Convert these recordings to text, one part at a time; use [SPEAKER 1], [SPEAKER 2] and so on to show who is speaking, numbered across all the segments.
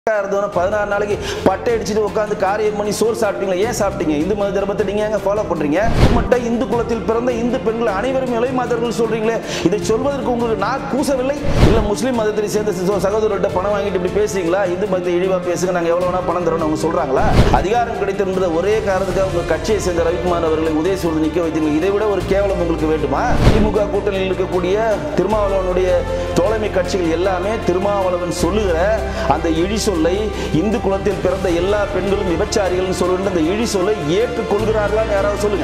[SPEAKER 1] இருந்தவன பதினாறு நாளைக்கு பட்டை அடிச்சுட்டு உட்காந்து காரியம் பண்ணி சோறு சாப்பிட்டீங்களா ஏன் சாப்பிட்டீங்க இந்து மத தர்மத்தை நீங்க ஏங்க ஃபாலோ பண்றீங்க மட்டும் இந்து குலத்தில் பிறந்த இந்து பெண்கள் அனைவரும் இலை மாதர்கள் சொல்றீங்களே இதை சொல்வதற்கு உங்களுக்கு நான் கூசவில்லை இல்ல முஸ்லீம் மதத்தை சேர்ந்த சகோ- சகோதரர்கிட்ட பணம் வாங்கிட்டு இப்படி பேசுறீங்களா இந்து மதத்தை இழிவா பேசுங்க நாங்க எவ்வளவு வேணா பணம் தரோம்னு அவங்க சொல்றாங்களா அதிகாரம் கிடைத்திருந்த ஒரே காரணத்துக்காக உங்க கட்சியை சேர்ந்த ரவிக்குமார் அவர்களை உதயசூர் நிக்க வைத்தீங்க இதை விட ஒரு கேவலம் உங்களுக்கு வேண்டுமா திமுக கூட்டணியில் இருக்கக்கூடிய திருமாவளவனுடைய தோழமை கட்சிகள் எல்லாமே திருமாவளவன் சொல்லுகிற அந்த இழி சொல்லை இந்து குலத்தில் பிறந்த எல்லா பெண்களும் விபச்சாரிகள் சொல்லுகின்ற அந்த இழி சொல்லை ஏற்றுக்கொள்கிறார்களான்னு யாராவது சொல்லுங்க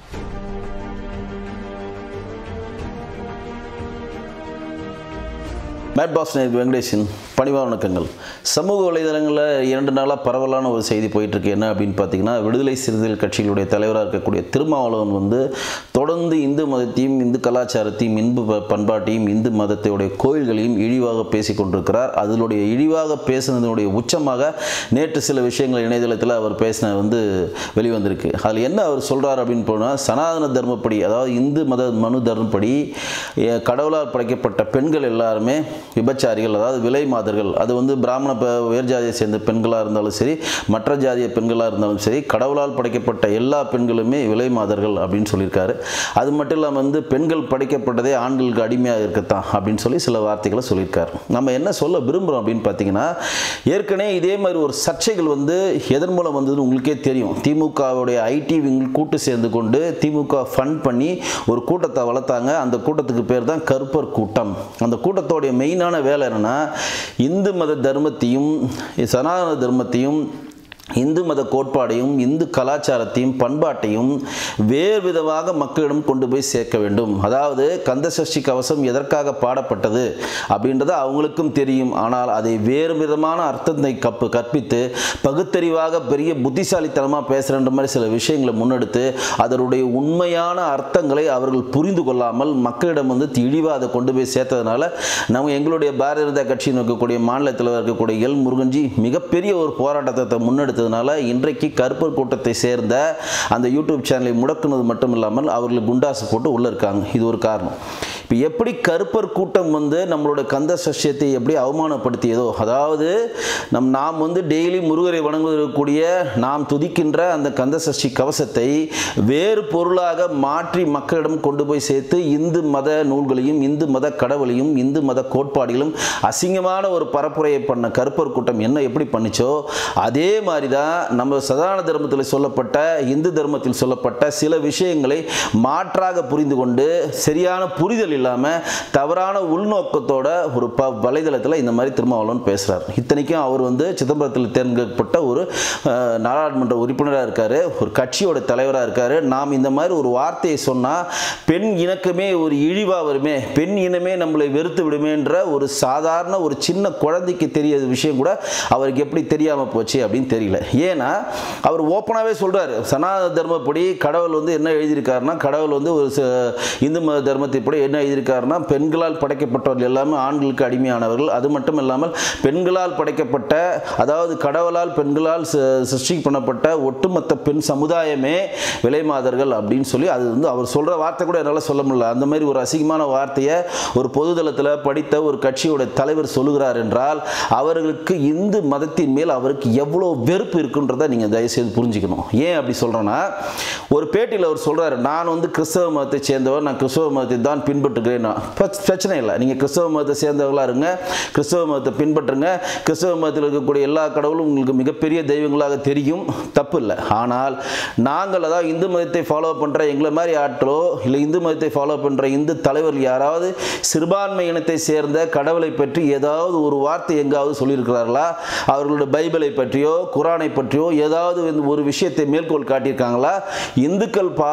[SPEAKER 1] மேட் பாஸ் நேருக்கு வெங்கடேஷன் பணிவா வணக்கங்கள் சமூக வலைதளங்களில் இரண்டு நாளாக பரவலான ஒரு செய்தி போயிட்டு இருக்கு என்ன அப்படின்னு பார்த்தீங்கன்னா விடுதலை சிறுத்தைகள் கட்சிகளுடைய தலைவராக இருக்கக்கூடிய திருமாவளவன் வந்து தொடர்ந்து இந்து மதத்தையும் இந்து கலாச்சாரத்தையும் இந்து ப- பண்பாட்டையும் இந்து மதத்தையுடைய கோயில்களையும் இழிவாக பேசிக் கொண்டிருக்கிறார் அதனுடைய இழிவாக பேசுனதனுடைய உச்சமாக நேற்று சில விஷயங்கள் இணையதளத்தில் அவர் பேசின வந்து வெளிவந்திருக்கு அதில் என்ன அவர் சொல்றார் அப்படின்னு போனால் சனாதன தர்மப்படி அதாவது இந்து மத மனு தர்மப்படி எ, கடவுளால் படைக்கப்பட்ட பெண்கள் எல்லாருமே விபச்சாரிகள் அதாவது விலை மாதர்கள் அது வந்து பிராமண ப- உயர் ஜாதியை சேர்ந்த பெண்களாக இருந்தாலும் சரி மற்ற ஜாதிய பெண்களாக இருந்தாலும் சரி கடவுளால் படைக்கப்பட்ட எல்லா பெண்களுமே விலை மாதர்கள் அப்படின்னு சொல்லியிருக்காரு அது மட்டும் இல்லாமல் வந்து பெண்கள் படைக்கப்பட்டதே ஆண்களுக்கு அடிமையாக இருக்கத்தான் அப்படின்னு சொல்லி சில வார்த்தைகளை சொல்லியிருக்காரு நம்ம என்ன சொல்ல விரும்புகிறோம் அப்படின்னு பார்த்தீங்கன்னா ஏற்கனவே இதே மாதிரி ஒரு சர்ச்சைகள் வந்து எதன் மூலம் வந்ததுன்னு உங்களுக்கே தெரியும் திமுகவுடைய ஐடி விங் கூட்டு சேர்ந்து கொண்டு திமுக ஃபண்ட் பண்ணி ஒரு கூட்டத்தை வளர்த்தாங்க அந்த கூட்டத்துக்கு பேர் தான் கருப்பர் கூட்டம் அந்த கூட்டத்தோடைய மெயினான வேலை என்னன்னா இந்து மத தர்மத்தையும் சனாதன தர்மத்தையும் இந்து மத கோட்பாடையும் இந்து கலாச்சாரத்தையும் பண்பாட்டையும் வேறு விதமாக மக்களிடம் கொண்டு போய் சேர்க்க வேண்டும் அதாவது கந்த சஷ்டி கவசம் எதற்காக பாடப்பட்டது அப்படின்றது அவங்களுக்கும் தெரியும் ஆனால் அதை வேறு விதமான அர்த்தத்தை கப்பு கற்பித்து பகுத்தறிவாக பெரிய புத்திசாலித்தனமாக பேசுகின்ற மாதிரி சில விஷயங்களை முன்னெடுத்து அதனுடைய உண்மையான அர்த்தங்களை அவர்கள் புரிந்து கொள்ளாமல் மக்களிடம் வந்து இழிவாக அதை கொண்டு போய் சேர்த்ததுனால நம்ம எங்களுடைய பாரதிய ஜனதா கட்சியில் இருக்கக்கூடிய மாநில தலைவர் இருக்கக்கூடிய எல் முருகன்ஜி மிகப்பெரிய ஒரு போராட்டத்தை முன்னெடுத்ததுனால இன்றைக்கு கருப்பர் கூட்டத்தை சேர்ந்த அந்த யூடியூப் சேனலை முடக்குனது மட்டும் இல்லாமல் அவர்கள் குண்டாசு போட்டு உள்ளே இருக்காங்க இது ஒரு காரணம் இப்போ எப்படி கருப்பர் கூட்டம் வந்து நம்மளோட கந்த சஷ்யத்தை எப்படி அவமானப்படுத்தியதோ அதாவது நம் நாம் வந்து டெய்லி முருகரை வணங்குவதற்கூடிய நாம் துதிக்கின்ற அந்த கந்த சஷ்டி கவசத்தை வேறு பொருளாக மாற்றி மக்களிடம் கொண்டு போய் சேர்த்து இந்து மத நூல்களையும் இந்து மத கடவுளையும் இந்து மத கோட்பாடுகளும் அசிங்கமான ஒரு பரப்புரையை பண்ண கருப்பர் கூட்டம் என்ன எப்படி பண்ணுச்சோ அதே மாதிரி தான் நம்ம சதான தர்மத்தில் சொல்லப்பட்ட இந்து தர்மத்தில் சொல்லப்பட்ட சில விஷயங்களை மாற்றாக புரிந்து கொண்டு சரியான புரிதல் இல்லாமல் தவறான உள்நோக்கத்தோட ஒரு ப வலைதளத்தில் இந்த மாதிரி திருமாவளவன் பேசுகிறார் இத்தனைக்கும் அவர் வந்து சிதம்பரத்தில் தேர்ந்தெடுக்கப்பட்ட ஒரு அஹ், நாடாளுமன்ற உறுப்பினராக இருக்கார் ஒரு கட்சியோட தலைவராக இருக்கார் நாம் இந்த மாதிரி ஒரு வார்த்தையை சொன்னால் பெண் இணக்கமே ஒரு இழிவாக வருமே பெண் இனமே நம்மளை வெறுத்து விடுமேன்ற ஒரு சாதாரண ஒரு சின்ன குழந்தைக்கு தெரியாத விஷயம் கூட அவருக்கு எப்படி தெரியாமல் போச்சு அப்படின்னு தெரியல ஏன்னா அவர் ஓப்பனாகவே சொல்கிறார் சனாதன தர்மப்படி கடவுள் வந்து என்ன எழுதியிருக்காருன்னா கடவுள் வந்து ஒரு ச- இந்து மத தர்மத்தை படி என்ன எழுதியிருக்காருன்னா பெண்களால் படைக்கப்பட்டவர்கள் எல்லாமே ஆண்களுக்கு அடிமையானவர்கள் அது மட்டும் இல்லாமல் பெண்களால் படைக்கப்பட்ட அதாவது கடவுளால் பெண்களால் ச- சிருஷ்டி பண்ணப்பட்ட ஒட்டுமொத்த பெண் சமுதாயமே விலை மாதர்கள் அப்படின்னு சொல்லி அது வந்து அவர் சொல்கிற வார்த்தை கூட என்னால் சொல்ல முடியல அந்த மாதிரி ஒரு அசிங்கமான வார்த்தையை ஒரு பொதுதளத்தில் படித்த ஒரு கட்சியோட தலைவர் சொல்லுகிறார் என்றால் அவர்களுக்கு இந்து மதத்தின் மேல் அவருக்கு எவ்வளோ வெறுப்பு இருக்குன்றதை நீங்கள் தயவுசெய்து புரிஞ்சுக்கணும் ஏன் அப்படி சொல்கிறேன்னா ஒரு பேட்டியில் அவர் சொல்கிறாரு நான் வந்து கிறிஸ்தவ மதத்தை சேர்ந்தவர் நான் கிறிஸ்தவ மதத்தை தான் பின்பற்றுகிறேன் நான். பிரச்ச- பிரச்சனை இல்லை நீங்கள் கிறிஸ்தவ மதத்தை சேர்ந்தவர்களாக இருங்க கிறிஸ்தவ மதத்தை பின்பற்றுங்க கிறிஸ்தவ மதத்தில் இருக்கக்கூடிய எல்லா கடவுளும் உங்களுக்கு மிகப்பெரிய தெய்வங்களாக தெரியும் தப்பு இல்லை ஆனால் நாங்கள் அதாவது இந்து மதத்தை ஃபாலோ பண்ணுற எங்களை மாதிரி ஆட்களோ இல்லை இந்து மதத்தை ஃபாலோ பண்ணுற இந்து தலைவர்கள் யாராவது சிறுபான்மை இனத்தை சேர்ந்த கடவுளை பற்றி ஏதாவது ஒரு வார்த்தை எங்காவது சொல்லியிருக்கிறார்களா அவர்களோட பைபிளை பற்றியோ குரானை பற்றியோ ஏதாவது வந்து ஒரு விஷயத்தை மேற்கோள் காட்டியிருக்காங்களா இந்துக்கள் பா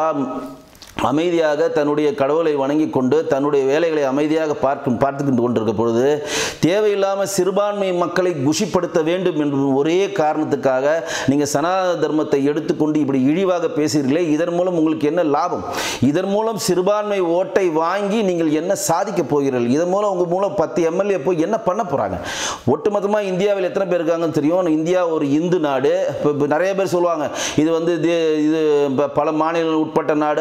[SPEAKER 1] அமைதியாக தன்னுடைய கடவுளை வணங்கி கொண்டு தன்னுடைய வேலைகளை அமைதியாக பார்க்கும் பார்த்துக்கிட்டு கொண்டிருக்க பொழுது தேவையில்லாமல் சிறுபான்மை மக்களை குஷிப்படுத்த வேண்டும் என்ற ஒரே காரணத்துக்காக நீங்கள் சனாதன தர்மத்தை எடுத்துக்கொண்டு இப்படி இழிவாக பேசுகிறீர்களே இதன் மூலம் உங்களுக்கு என்ன லாபம் இதன் மூலம் சிறுபான்மை ஓட்டை வாங்கி நீங்கள் என்ன சாதிக்க போகிறீர்கள் இதன் மூலம் உங்கள் மூலம் பத்து எம்எல்ஏ போய் என்ன பண்ண போகிறாங்க ஒட்டுமொத்தமாக இந்தியாவில் எத்தனை பேர் இருக்காங்கன்னு தெரியும் இந்தியா ஒரு இந்து நாடு இப்போ இப்போ நிறைய பேர் சொல்லுவாங்க இது வந்து இது இது ப- பல மாநிலங்கள் உட்பட்ட நாடு அந்த நாடு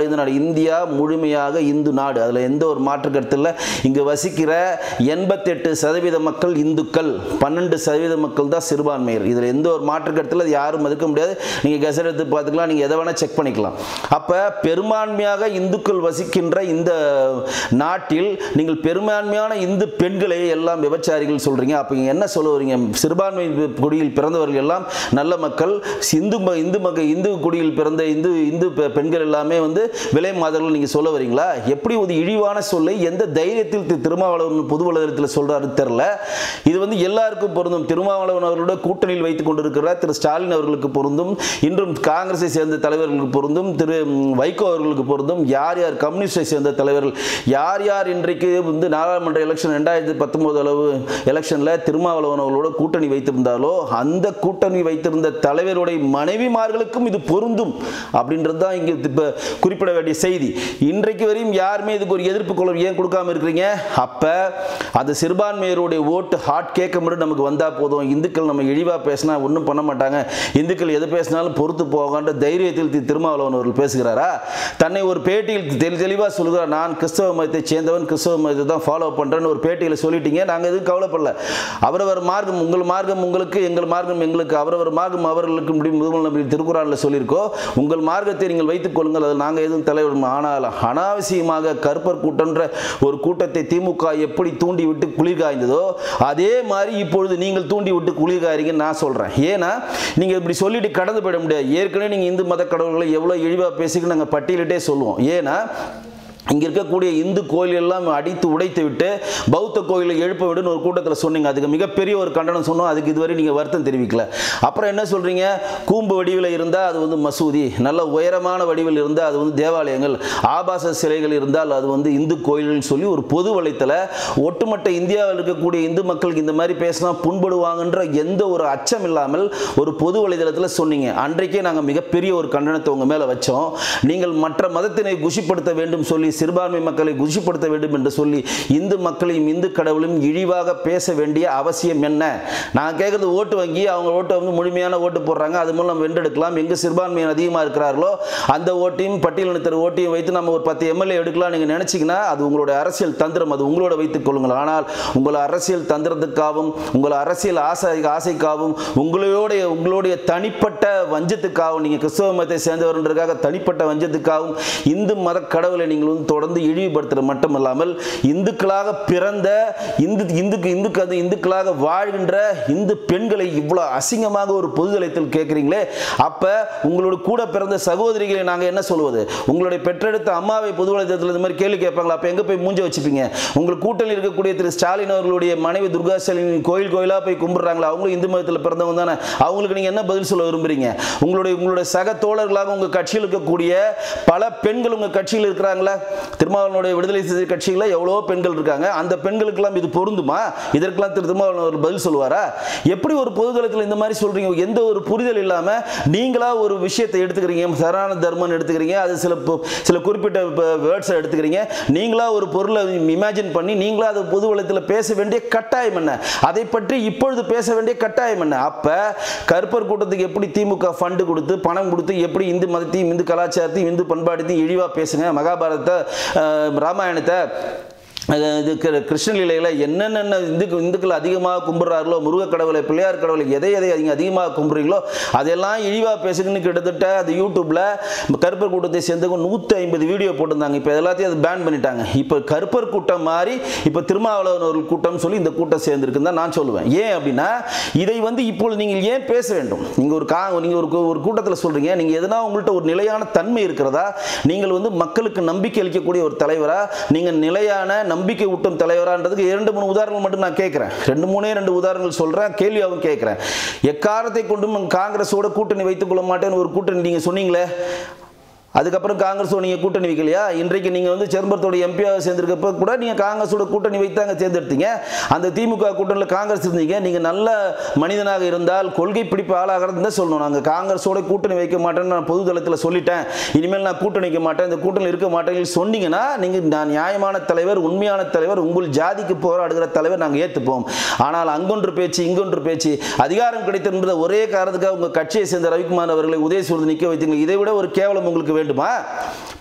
[SPEAKER 1] நாடு இந்த நாடு இந்தியா முழுமையாக இந்து நாடு அதில் எந்த ஒரு மாற்று கருத்து இல்லை இங்கே வசிக்கிற எண்பத்தெட்டு சதவீத மக்கள் இந்துக்கள் பன்னெண்டு சதவீத மக்கள் தான் சிறுபான்மையர் இதில் எந்த ஒரு மாற்று கருத்தில் அது யாரும் மறுக்க முடியாது நீங்கள் கெசட் எடுத்து பார்த்துக்கலாம் நீங்கள் எதை வேணால் செக் பண்ணிக்கலாம் அப்போ பெரும்பான்மையாக இந்துக்கள் வசிக்கின்ற இந்த நாட்டில் நீங்கள் பெரும்பான்மையான இந்து பெண்களை எல்லாம் விபச்சாரிகள் சொல்கிறீங்க அப்போ இங்க என்ன சொல்ல வரீங்க சிறுபான்மை குடியில் பிறந்தவர்கள் எல்லாம் நல்ல மக்கள் இந்து ம- இந்து மக்கள் இந்து குடியில் பிறந்த இந்து இந்து பெ- பெண்கள் எல்லாமே வந்து விலை மாதர்கள் நீங்கள் சொல்ல வரீங்களா எப்படி ஒரு இழிவான சொல்லை எந்த தைரியத்தில் திரு திருமாவளவன் பொது வளத்தில் சொல்றாரு தெரில இது வந்து எல்லாருக்கும் பொருந்தும் திருமாவளவன் அவர்களோட கூட்டணியில் வைத்துக் கொண்டிருக்கிற திரு ஸ்டாலின் அவர்களுக்கு பொருந்தும் இன்றும் காங்கிரஸை சேர்ந்த தலைவர்களுக்கு பொருந்தும் திரு ம், வைகோ அவர்களுக்கு பொருந்தும் யார் யார் கம்யூனிஸ்டை சேர்ந்த தலைவர்கள் யார் யார் இன்றைக்கு வந்து நாடாளுமன்ற எலெக்ஷன் ரெண்டாயிரத்தி பத்தொன்பது அளவு எலெக்ஷனில் திருமாவளவன் அவர்களோட கூட்டணி வைத்திருந்தாலோ அந்த கூட்டணி வைத்திருந்த தலைவருடைய மனைவிமார்களுக்கும் இது பொருந்தும் அப்படின்றது தான் இங்கே இப்போ குறிப்பிட வேண்டிய செய்தி இன்றைக்கு வரையும் யாருமே இதுக்கு ஒரு எதிர்ப்பு குரல் ஏன் கொடுக்காம இருக்கிறீங்க அப்போ அந்த சிறுபான்மையருடைய ஓட்டு ஹாட் கேட்க மட்டும் நமக்கு வந்தால் போதும் இந்துக்கள் நம்ம இழிவாக பேசினா ஒன்றும் பண்ண மாட்டாங்க இந்துக்கள் எது பேசினாலும் பொறுத்து போகான்ற தைரியத்தில் திரு திருமாவளவன் அவர்கள் பேசுகிறாரா தன்னை ஒரு பேட்டியில் தெளி தெளிவாக சொல்கிறார் நான் கிறிஸ்தவ மதத்தை சேர்ந்தவன் கிறிஸ்தவ மதத்தை தான் ஃபாலோ பண்ணுறேன்னு ஒரு பேட்டியில் சொல்லிட்டீங்க நாங்கள் எதுவும் கவலைப்படல அவரவர் மார்க்கம் உங்கள் மார்க்கம் உங்களுக்கு எங்கள் மார்க்கம் எங்களுக்கு அவரவர் மார்க்கம் அவர்களுக்கு இப்படி முதல் நபி திருக்குறானில் சொல்லியிருக்கோ உங்கள் மார்க்கத்தை நீங்கள் வைத்துக் கொள்ளுங்கள் அது நாங்கள் எதுவும் தலைவர் ஆனால் அனாவசியமாக கருப்பர் கூட்டன்ற ஒரு கூட்டத்தை திமுக எப்படி தூண்டி விட்டு குளிர் காய்ந்ததோ அதே மாதிரி இப்பொழுது நீங்கள் தூண்டி விட்டு குளிர் காய்றீங்கன்னு நான் சொல்கிறேன் ஏன்னா நீங்கள் இப்படி சொல்லிட்டு கடந்து போயிட முடியாது ஏற்கனவே நீங்கள் இந்து மத கடவுள்களை எவ்வளோ இழிவாக பேசிக்கணும் நாங்கள் பட்டியலிட்டே சொல்லுவோம் ஏன்னா இங்கே இருக்கக்கூடிய இந்து கோயில் எல்லாம் அடித்து உடைத்து விட்டு பௌத்த கோயிலை எழுப்ப விடுன்னு ஒரு கூட்டத்தில் சொன்னீங்க அதுக்கு மிகப்பெரிய ஒரு கண்டனம் சொன்னோம் அதுக்கு இதுவரை நீங்கள் வருத்தம் தெரிவிக்கல அப்புறம் என்ன சொல்கிறீங்க கூம்பு வடிவில் இருந்தால் அது வந்து மசூதி நல்ல உயரமான வடிவில் இருந்தால் அது வந்து தேவாலயங்கள் ஆபாச சிலைகள் இருந்தால் அது வந்து இந்து கோயில்கள் சொல்லி ஒரு பொது வலைத்தல ஒட்டுமொத்த இந்தியாவில் இருக்கக்கூடிய இந்து மக்களுக்கு இந்த மாதிரி பேசினா புண்படுவாங்கன்ற எந்த ஒரு அச்சம் இல்லாமல் ஒரு பொது வலைதளத்தில் சொன்னீங்க அன்றைக்கே நாங்கள் மிகப்பெரிய ஒரு கண்டனத்தை உங்கள் மேலே வச்சோம் நீங்கள் மற்ற மதத்தினை குஷிப்படுத்த வேண்டும் சொல்லி சிறுபான்மை மக்களை குஷிப்படுத்த வேண்டும் என்று சொல்லி இந்து மக்களையும் இந்து கடவுளையும் இழிவாக பேச வேண்டிய அவசியம் என்ன நான் கேட்குறது ஓட்டு வங்கி அவங்க ஓட்டை வந்து முழுமையான ஓட்டு போடுறாங்க அது மூலம் நம்ம வென்றெடுக்கலாம் எங்கே சிறுபான்மையின் அதிகமாக இருக்கிறார்களோ அந்த ஓட்டையும் பட்டியலினத்தர் ஓட்டையும் வைத்து நம்ம ஒரு பத்து எம்எல்ஏ எடுக்கலாம் நீங்கள் நினச்சிங்கன்னா அது உங்களுடைய அரசியல் தந்திரம் அது உங்களோட வைத்துக் கொள்ளுங்கள் ஆனால் உங்களை அரசியல் தந்திரத்துக்காகவும் உங்களை அரசியல் ஆசை ஆசைக்காகவும் உங்களுடைய உங்களுடைய தனிப்பட்ட வஞ்சத்துக்காகவும் நீங்கள் கிறிஸ்தவ மதத்தை சேர்ந்தவர்ன்றதுக்காக தனிப்பட்ட வஞ்சத்துக்காகவும் இந்து மத கடவுளை நீங்கள் வந்து தொடர்ந்து இழிவுபடுத்துறது மட்டுமல்லாமல் இந்துக்களாக பிறந்த இந்து இந்துக்கு இந்துக்கு அது இந்துக்களாக வாழ்கின்ற இந்து பெண்களை இவ்வளோ அசிங்கமாக ஒரு பொதுதளத்தில் கேட்குறீங்களே அப்போ உங்களோட கூட பிறந்த சகோதரிகளை நாங்கள் என்ன சொல்வது உங்களுடைய பெற்றெடுத்த அம்மாவை பொதுவளத்தில் இந்த மாதிரி கேள்வி கேட்பாங்களா அப்போ எங்கே போய் மூஞ்ச வச்சுப்பீங்க உங்களுக்கு கூட்டணியில் இருக்கக்கூடிய திரு ஸ்டாலின் அவர்களுடைய மனைவி துர்கா ஸ்டாலின் கோயில் கோயிலாக போய் கும்பிட்றாங்களா அவங்களும் இந்து மதத்தில் பிறந்தவங்க தானே அவங்களுக்கு நீங்கள் என்ன பதில் சொல்ல விரும்புறீங்க உங்களுடைய உங்களுடைய சக தோழர்களாக உங்கள் கட்சியில் இருக்கக்கூடிய பல பெண்கள் உங்கள் கட்சியில் இருக்கிறாங்களா திருமாவளவனுடைய விடுதலை சிறுத்தை கட்சியில் எவ்வளோ பெண்கள் இருக்காங்க அந்த பெண்களுக்கெல்லாம் இது பொருந்துமா இதற்கெல்லாம் திரு திருமாவளவன் அவர் பதில் சொல்லுவாரா எப்படி ஒரு பொதுதளத்தில் இந்த மாதிரி சொல்றீங்க எந்த ஒரு புரிதல் இல்லாமல் நீங்களா ஒரு விஷயத்தை எடுத்துக்கிறீங்க சரண தர்மம் எடுத்துக்கிறீங்க அது சில பொ- சில குறிப்பிட்ட வேர்ட்ஸை எடுத்துக்கிறீங்க நீங்களா ஒரு பொருளை இமேஜின் பண்ணி நீங்களா அது பொது வளத்தில் பேச வேண்டிய கட்டாயம் என்ன அதை பற்றி இப்பொழுது பேச வேண்டிய கட்டாயம் என்ன அப்ப கருப்பர் கூட்டத்துக்கு எப்படி திமுக ஃபண்டு கொடுத்து பணம் கொடுத்து எப்படி இந்து மதத்தையும் இந்து கலாச்சாரத்தையும் இந்து பண்பாட்டையும் இழிவா பேசுங்க மகாபாரதத்தை அஹ், ராமாயணத்தை அது இது கிரு- கிருஷ்ணலீலையில் என்னென்ன இந்துக்கு இந்துக்கள் அதிகமாக கும்பிட்றார்களோ முருக கடவுளை பிள்ளையார் கடவுளை எதை எதை அதிக அதிகமாக கும்பிட்றீங்களோ அதெல்லாம் இழிவாக பேசுங்கன்னு கிட்டத்தட்ட அது யூடியூப்பில் கருப்பர் கூட்டத்தை சேர்ந்தவங்க நூற்றி ஐம்பது வீடியோ போட்டிருந்தாங்க இப்போ எல்லாத்தையும் அது பேன் பண்ணிட்டாங்க இப்போ கருப்பர் கூட்டம் மாதிரி இப்போ திருமாவளவன் ஒரு கூட்டம் சொல்லி இந்த கூட்டம் சேர்ந்துருக்குன்னு தான் நான் சொல்லுவேன் ஏன் அப்படின்னா இதை வந்து இப்பொழுது நீங்கள் ஏன் பேச வேண்டும் நீங்கள் ஒரு கா நீங்கள் ஒரு ஒரு கூட்டத்தில் சொல்கிறீங்க நீங்கள் எதனா உங்கள்கிட்ட ஒரு நிலையான தன்மை இருக்கிறதா நீங்கள் வந்து மக்களுக்கு நம்பிக்கை அளிக்கக்கூடிய ஒரு தலைவரா நீங்கள் நிலையான நம்பிக்கை ஊட்டும் தலைவரான்றதுக்கு இரண்டு மூணு உதாரணங்கள் மட்டும் நான் கேட்குறேன் ரெண்டு மூணே ரெண்டு உதாரணங்கள் சொல்கிறேன் கேள்வியாகவும் கேட்குறேன் எக்காரத்தை கொண்டும் காங்கிரஸோட கூட்டணி வைத்துக் கொள்ள மாட்டேன்னு ஒரு கூட்டணி நீங்கள் சொன்னீங்களே அதுக்கப்புறம் காங்கிரஸோட நீங்கள் கூட்டணி வைக்கலையா இன்றைக்கு நீங்கள் வந்து சிதம்பரத்தோட எம்பியாக சேர்ந்திருக்கப்ப கூட நீங்கள் காங்கிரஸோட கூட்டணி வைத்தாங்க தேர்ந்தெடுத்தீங்க அந்த திமுக கூட்டணியில் காங்கிரஸ் இருந்தீங்க நீங்கள் நல்ல மனிதனாக இருந்தால் கொள்கை பிடிப்பு ஆளாகிறது தான் சொல்லணும் நாங்கள் காங்கிரஸோட கூட்டணி வைக்க மாட்டேன்னு நான் பொது தளத்தில் சொல்லிட்டேன் இனிமேல் நான் கூட்டணி வைக்க மாட்டேன் இந்த கூட்டணி இருக்க மாட்டேன்னு சொன்னீங்கன்னா நீங்கள் நான் நியாயமான தலைவர் உண்மையான தலைவர் உங்கள் ஜாதிக்கு போராடுகிற தலைவர் நாங்கள் ஏற்றுப்போம் ஆனால் அங்கொன்று பேச்சு இங்கொன்று பேச்சு அதிகாரம் கிடைத்திருந்த ஒரே காரணத்துக்காக உங்கள் கட்சியை சேர்ந்த ரவிக்குமார் அவர்களை உதயசூர்ந்து நிற்க வைத்தீங்க இதை விட ஒரு கேவலம் உங்களுக்கு வேண்டுமா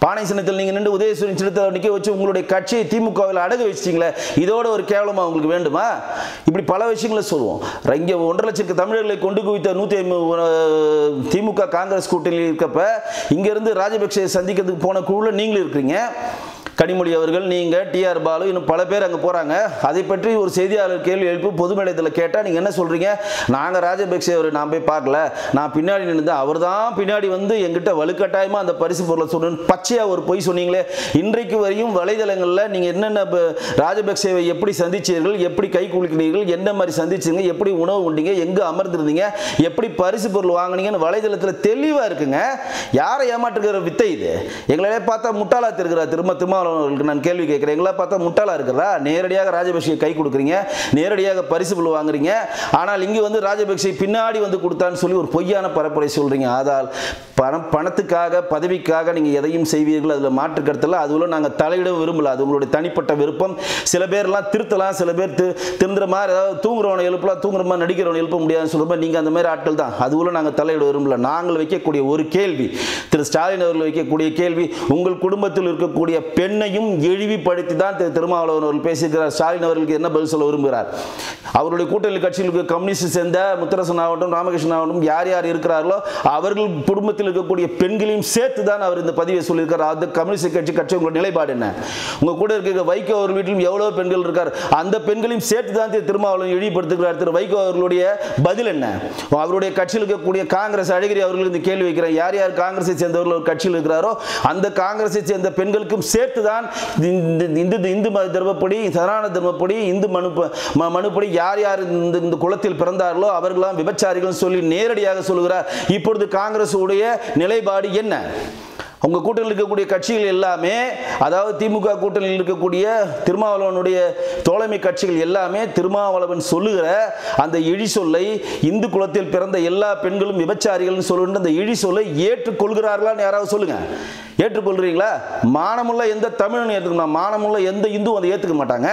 [SPEAKER 1] பானை சின்னத்தில் நீங்கள் நின்று உதயசூரியன் சின்னத்தை நிற்க வச்சு உங்களுடைய கட்சியை திமுகவில் அடகு வச்சிட்டீங்களே இதோட ஒரு கேவலமா உங்களுக்கு வேண்டுமா இப்படி பல விஷயங்களை சொல்லுவோம் இங்கே ஒன்றரை லட்சம் தமிழர்களை கொண்டு குவித்த நூற்றி ஐம்பது திமுக காங்கிரஸ் கூட்டணியில் இருக்கப்ப இங்கேருந்து ராஜபக்சே சந்திக்கிறதுக்கு போன குழுவில் நீங்களும் இருக்கிறீங்க கனிமொழி அவர்கள் நீங்கள் டிஆர் பாலு இன்னும் பல பேர் அங்கே போகிறாங்க அதை பற்றி ஒரு செய்தியாளர் கேள்வி எழுப்பி பொது மேடையத்தில் கேட்டால் நீங்கள் என்ன சொல்கிறீங்க நாங்கள் ராஜபக்சே அவர் நான் போய் பார்க்கல நான் பின்னாடி நின்று அவர் தான் பின்னாடி வந்து எங்கிட்ட வலுக்கட்டாயமாக அந்த பரிசு பொருளை சொல்லணும் பச்சையாக ஒரு பொய் சொன்னீங்களே இன்றைக்கு வரையும் வலைதளங்களில் நீங்கள் என்னென்ன ப- ராஜபக்சேவை எப்படி சந்திச்சீர்கள் எப்படி கை குலுக்கினீர்கள் என்ன மாதிரி சந்திச்சீங்க எப்படி உணவு உண்டீங்க எங்கே அமர்ந்திருந்தீங்க எப்படி பரிசு பொருள் வாங்குனீங்கன்னு வலைதளத்தில் தெளிவாக இருக்குங்க யாரை ஏமாற்றுகிற வித்தை இது எங்களே பார்த்தா முட்டாளா இருக்கிறா திரும்ப திருமாவளவன் அவர்களுக்கு நான் கேள்வி கேட்குறேன் எங்களை பார்த்தா முட்டாளா இருக்கிறதா நேரடியாக ராஜபக்சே கை கொடுக்குறீங்க நேரடியாக பரிசு பொருள் வாங்குறீங்க ஆனால் இங்கே வந்து ராஜபக்சே பின்னாடி வந்து கொடுத்தான்னு சொல்லி ஒரு பொய்யான பரப்புரை சொல்றீங்க ஆதால் பணம் பணத்துக்காக பதவிக்காக நீங்கள் எதையும் செய்வீர்கள் அதில் மாற்று கருத்தில் அதுவும் நாங்கள் தலையிட விரும்பல அது உங்களுடைய தனிப்பட்ட விருப்பம் சில பேர்லாம் திருத்தலாம் சில பேர் தி திருந்துற மாதிரி ஏதாவது தூங்குறவனை எழுப்பலாம் தூங்குற மாதிரி நடிக்கிறவனை எழுப்ப முடியாதுன்னு சொல்லும்போது நீங்கள் அந்த மாதிரி ஆட்கள் தான் அதுவும் நாங்கள் தலையிட விரும்பல நாங்கள் வைக்கக்கூடிய ஒரு கேள்வி திரு ஸ்டாலின் அவர்கள் வைக்கக்கூடிய கேள்வி உங்கள் குடும்பத்தில் இருக்கக்கூடிய பெண்ணையும் இழிவுபடுத்தி தான் திரு திருமாவளவன் அவர்கள் பேசியிருக்கிறார் ஸ்டாலின் அவர்களுக்கு என்ன பதில் சொல்ல விரும்புகிறார் அவருடைய கூட்டணி கட்சிகளுக்கு கம்யூனிஸ்ட் சேர்ந்த முத்தரசன் ஆகட்டும் ராமகிருஷ்ணன் ஆகட்டும் யார் யார் இருக்கிறார்களோ அவர்கள் குடும்பத்தில் இருக்கக்கூடிய பெண்களையும் சேர்த்து தான் அவர் இந்த பதிவை சொல்லியிருக்கார் அது கம்யூனிஸ்ட் கட்சி கட்சி உங்களோட நிலைப்பாடு என்ன உங்க கூட இருக்கிற வைகோ அவர் வீட்டிலும் எவ்வளவு பெண்கள் இருக்கார் அந்த பெண்களையும் சேர்த்து தான் திரு திருமாவளவன் இழிவுபடுத்துகிறார் திரு வைகோ அவர்களுடைய பதில் என்ன அவருடைய கட்சியில் இருக்கக்கூடிய காங்கிரஸ் அழகிரி அவர்கள் இந்த கேள்வி வைக்கிறேன் யார் யார் காங்கிரஸை சேர்ந்தவர்கள் ஒரு கட்சியில் இருக்கிறாரோ அந்த காங்கிரஸை சேர்ந்த பெண்களுக்கும் சேர்த்து தான் இந்த இந்து இந்து மத தர்மப்படி சனான தர்மப்படி இந்து மனு ம- மனுப்படி யார் யார் இந்த இந்த குலத்தில் பிறந்தார்களோ அவர்களாம் விபச்சாரிகள் சொல்லி நேரடியாக சொல்லுகிறார் இப்பொழுது காங்கிரஸ் உடைய நிலைப்பாடு என்ன உங்க கூட்டணியில் இருக்கக்கூடிய கட்சிகள் எல்லாமே அதாவது திமுக கூட்டணியில் இருக்கக்கூடிய திருமாவளவனுடைய தோழமை கட்சிகள் எல்லாமே திருமாவளவன் சொல்லுகிற அந்த இழி சொல்லை இந்து குலத்தில் பிறந்த எல்லா பெண்களும் விபச்சாரிகள்னு சொல்லுன்ற அந்த இழி சொல்லை ஏற்றுக்கொள்கிறார்களான்னு யாராவது சொல்லுங்க ஏற்றுக்கொள்றீங்களா மானமுள்ள எந்த தமிழனும் ஏற்றுக்கணும் மானமுள்ள எந்த இந்துவும் அதை ஏற்றுக்க மாட்டாங்க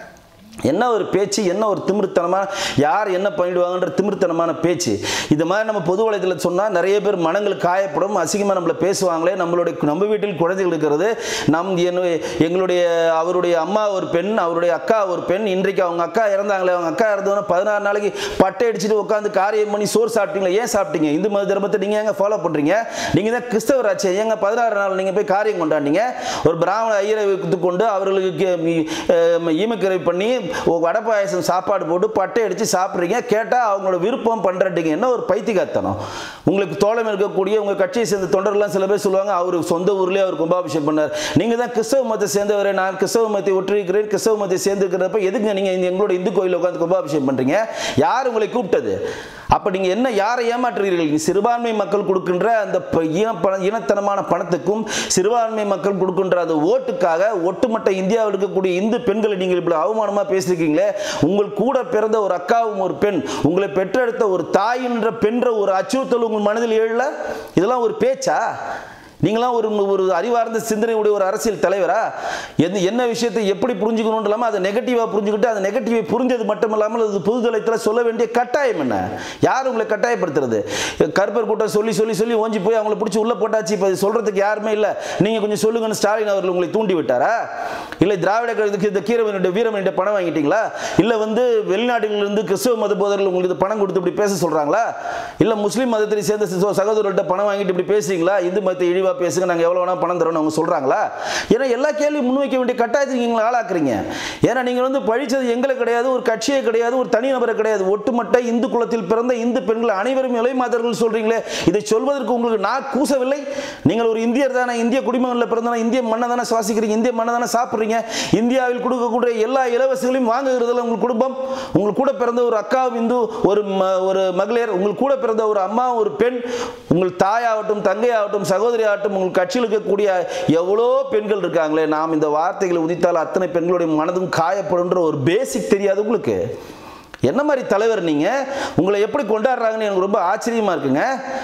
[SPEAKER 1] என்ன ஒரு பேச்சு என்ன ஒரு திமிர்த்தனமான யார் என்ன பண்ணிடுவாங்கன்ற திமிர்த்தனமான பேச்சு இது மாதிரி நம்ம பொது வலைதளத்தில் சொன்னால் நிறைய பேர் மனங்கள் காயப்படும் அசிங்கமாக நம்மளை பேசுவாங்களே நம்மளுடைய நம்ம வீட்டில் குழந்தைகள் இருக்கிறது நம் என்ன- எங்களுடைய அவருடைய அம்மா ஒரு பெண் அவருடைய அக்கா ஒரு பெண் இன்றைக்கு அவங்க அக்கா இறந்தாங்களே அவங்க அக்கா இறந்தவொன்னே பதினாறு நாளைக்கு பட்டை அடிச்சுட்டு உட்காந்து காரியம் பண்ணி சோறு சாப்பிட்டீங்களா ஏன் சாப்பிட்டீங்க இந்து மத தர்மத்தை நீங்கள் ஏங்க ஃபாலோ பண்ணுறீங்க நீங்கள் தான் கிறிஸ்தவராச்சே ஏங்க பதினாறு நாள் நீங்கள் போய் காரியம் கொண்டாடினீங்க ஒரு பிராமண ஐயரை வைத்து கொண்டு அவர்களுக்கு அஹ், ஈமக்கரை பண்ணி ஒரு வடை பாயசம் சாப்பாடு போட்டு பட்டை அடித்து சாப்பிட்றீங்க கேட்டால் அவங்களோட விருப்பம் பண்ணுறீங்க என்ன ஒரு பைத்தியக்காரத்தனம் உங்களுக்கு தோழமை இருக்கக்கூடிய உங்கள் கட்சியை சேர்ந்த தொண்டர்கள்லாம் சில பேர் சொல்லுவாங்க அவர் சொந்த ஊர்லேயே அவர் கும்பாபிஷேகம் பண்ணார் நீங்கள் தான் கிறிஸ்தவ மதத்தை சேர்ந்தவரே நான் கிறிஸ்தவ மதத்தை ஒற்றிருக்கிறேன் கிறிஸ்தவ மதத்தை சேர்ந்துக்கிறப்ப எதுக்கு நீங்கள் இந்த எங்களோட இந்து கோயிலில் உட்காந்து கும்பாபிஷேகம் பண்ணுறீங்க யார் உங்களை கூப்பிட்டது அப்போ நீங்கள் என்ன யாரை ஏமாற்றுகிறீர்கள் நீங்க சிறுபான்மை மக்கள் கொடுக்கின்ற அந்த ப- இன பண- இனத்தனமான பணத்துக்கும் சிறுபான்மை மக்கள் கொடுக்கின்ற அந்த ஓட்டுக்காக ஒட்டுமொத்த இந்தியாவில் இருக்கக்கூடிய இந்து பெண்களை நீங்கள் இப்படி அவமானமாக பேசியிருக்கீங்களே உங்கள் கூட பிறந்த ஒரு அக்காவும் ஒரு பெண் உங்களை பெற்றெடுத்த ஒரு தாயின்ற பென்ற ஒரு அச்சுறுத்தல் உங்கள் மனதில் எழல இதெல்லாம் ஒரு பேச்சா நீங்களாம் ஒரு ஒரு அறிவார்ந்த சிந்தனையுடைய ஒரு அரசியல் தலைவரா எந்த என்ன விஷயத்தை எப்படி புரிஞ்சுக்கணும் இல்லாமல் அதை நெகட்டிவாக புரிஞ்சுக்கிட்டு அந்த நெகட்டிவை புரிஞ்சது மட்டும் இல்லாமல் அது புதுதலத்தில் சொல்ல வேண்டிய கட்டாயம் என்ன யார் உங்களை கட்டாயப்படுத்துறது கருப்பர் கூட்டம் சொல்லி சொல்லி சொல்லி ஓஞ்சி போய் அவங்கள பிடிச்சி உள்ளே போட்டாச்சு இப்போ இது சொல்கிறதுக்கு யாருமே இல்லை நீங்கள் கொஞ்சம் சொல்லுங்கன்னு ஸ்டாலின் அவர்கள் உங்களை தூண்டி விட்டாரா இல்லை திராவிட கழகத்துக்கு இந்த கீரவனுடைய வீரமணிட்ட பணம் வாங்கிட்டீங்களா இல்லை வந்து வெளிநாடுகளிலிருந்து கிறிஸ்தவ மத போதர்கள் உங்களுக்கு பணம் கொடுத்து இப்படி பேச சொல்கிறாங்களா இல்லை முஸ்லீம் மதத்தை சேர்ந்த சகோ- சகோதரர்கள்ட்ட பணம் வாங்கிட்டு இப்படி பேசுறீங்களா இந்து மதத்தை இழிவாக பேசுங்க நாங்கள் எவ்வளோ வேணால் பணம் தரோம்னு அவங்க சொல்கிறாங்களா ஏன்னா எல்லா கேள்வியும் முன்வைக்க வேண்டிய கட்டாயத்துக்கு நீங்களை ஆளாக்குறீங்க ஏன்னா நீங்கள் வந்து பழிச்சது எங்களை கிடையாது ஒரு கட்சியே கிடையாது ஒரு தனிநபரை கிடையாது ஒட்டுமொத்த இந்து குலத்தில் பிறந்த இந்து பெண்கள் அனைவரும் இலை மாதர்கள் சொல்கிறீங்களே இதை சொல்வதற்கு உங்களுக்கு நான் கூசவில்லை நீங்கள் ஒரு இந்தியர் தானே இந்திய குடிமகனில் பிறந்தனா இந்திய மண்ணை தானே சுவாசிக்கிறீங்க இந்திய மண்ணை தானே சாப்பிட்றீங்க இந்தியாவில் கொடுக்கக்கூடிய எல்லா இலவசங்களையும் வாங்குகிறதுல உங்கள் குடும்பம் உங்கள் கூட பிறந்த ஒரு அக்கா இந்து ஒரு ம- ஒரு மகளிர் உங்கள் கூட பிறந்த ஒரு அம்மா ஒரு பெண் உங்கள் தாயாகட்டும் தங்கையாகட்டும் சகோதரி ஆகட்டும் உங்கள் கட்சியில் இருக்கக்கூடிய எவ்வளோ பெண்கள் இருக்காங்களே நாம் இந்த வார்த்தைகளை உதித்தால் அத்தனை பெண்களுடைய மனதும் காயப்படுன்ற ஒரு பேசிக் தெரியாது உங்களுக்கு என்ன மாதிரி தலைவர் நீங்கள் உங்களை எப்படி கொண்டாடுறாங்கன்னு எனக்கு ரொம்ப ஆச்சரியமாக இருக்குங்க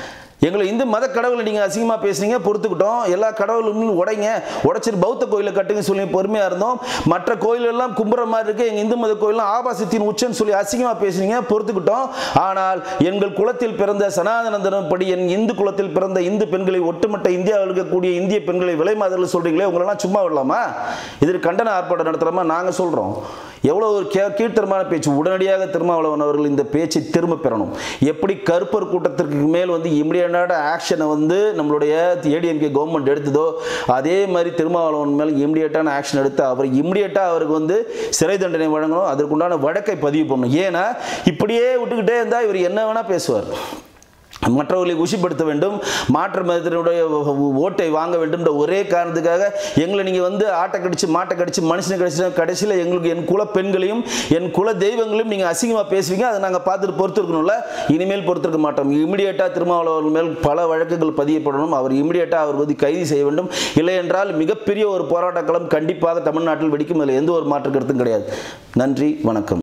[SPEAKER 1] எங்களை இந்து மத கடவுளை நீங்கள் அசிங்கமாக பேசுனீங்க பொறுத்துக்கிட்டோம் எல்லா கடவுளும் உடைங்க உடைச்சிட்டு பௌத்த கோயிலை கட்டுங்க சொல்லி பொறுமையாக இருந்தோம் மற்ற கோயில் எல்லாம் கும்புற மாதிரி இருக்கு எங்கள் இந்து மத கோயிலாம் ஆபாசத்தின் உச்சன்னு சொல்லி அசிங்கமாக பேசுனீங்க பொறுத்துக்கிட்டோம் ஆனால் எங்கள் குலத்தில் பிறந்த சனாதன தர்மப்படி என் இந்து குலத்தில் பிறந்த இந்து பெண்களை ஒட்டுமொத்த இந்தியாவில் இருக்கக்கூடிய இந்திய பெண்களை விலை மாதிரி சொல்றீங்களே உங்களெல்லாம் சும்மா விடலாமா இதற்கு கண்டன ஆர்ப்பாட்டம் நடத்துகிறோமா நாங்கள் சொல்கிறோம் எவ்வளோ ஒரு கே கீழ்த்தரமான பேச்சு உடனடியாக திருமாவளவன் அவர்கள் இந்த பேச்சை திரும்ப பெறணும் எப்படி கருப்பர் கூட்டத்திற்கு மேல் வந்து இமிடியட்டான ஆக்ஷனை வந்து நம்மளுடைய ஏடிஎம்கே கவர்மெண்ட் எடுத்ததோ அதே மாதிரி திருமாவளவன் மேல் இமிடியட்டான ஆக்ஷன் எடுத்து அவர் இமிடியட்டாக அவருக்கு வந்து சிறை தண்டனை வழங்கணும் அதற்குண்டான வழக்கை பதிவு பண்ணணும் ஏன்னா இப்படியே விட்டுக்கிட்டே இருந்தால் இவர் என்ன வேணால் பேசுவார் மற்றவர்களை குஷிப்படுத்த வேண்டும் மாற்று மதத்தினுடைய ஓட்டை வாங்க வேண்டும் என்ற ஒரே காரணத்துக்காக எங்களை நீங்கள் வந்து ஆட்டை கடிச்சு மாட்டை கடிச்சு மனுஷனை கடிச்சு கடைசியில் எங்களுக்கு என் குல பெண்களையும் என் குல தெய்வங்களையும் நீங்கள் அசிங்கமாக பேசுவீங்க அதை நாங்கள் பார்த்துட்டு பொறுத்திருக்கணும்ல இனிமேல் பொறுத்திருக்க மாட்டோம் இமிடியேட்டாக திருமாவளவர்கள் மேல் பல வழக்குகள் பதியப்படணும் அவர் இமிடியேட்டாக அவர் வந்து கைது செய்ய வேண்டும் இல்லை என்றால் மிகப்பெரிய ஒரு போராட்ட களம் கண்டிப்பாக தமிழ்நாட்டில் வெடிக்கும் அதில் எந்த ஒரு மாற்று கருத்தும் கிடையாது நன்றி வணக்கம்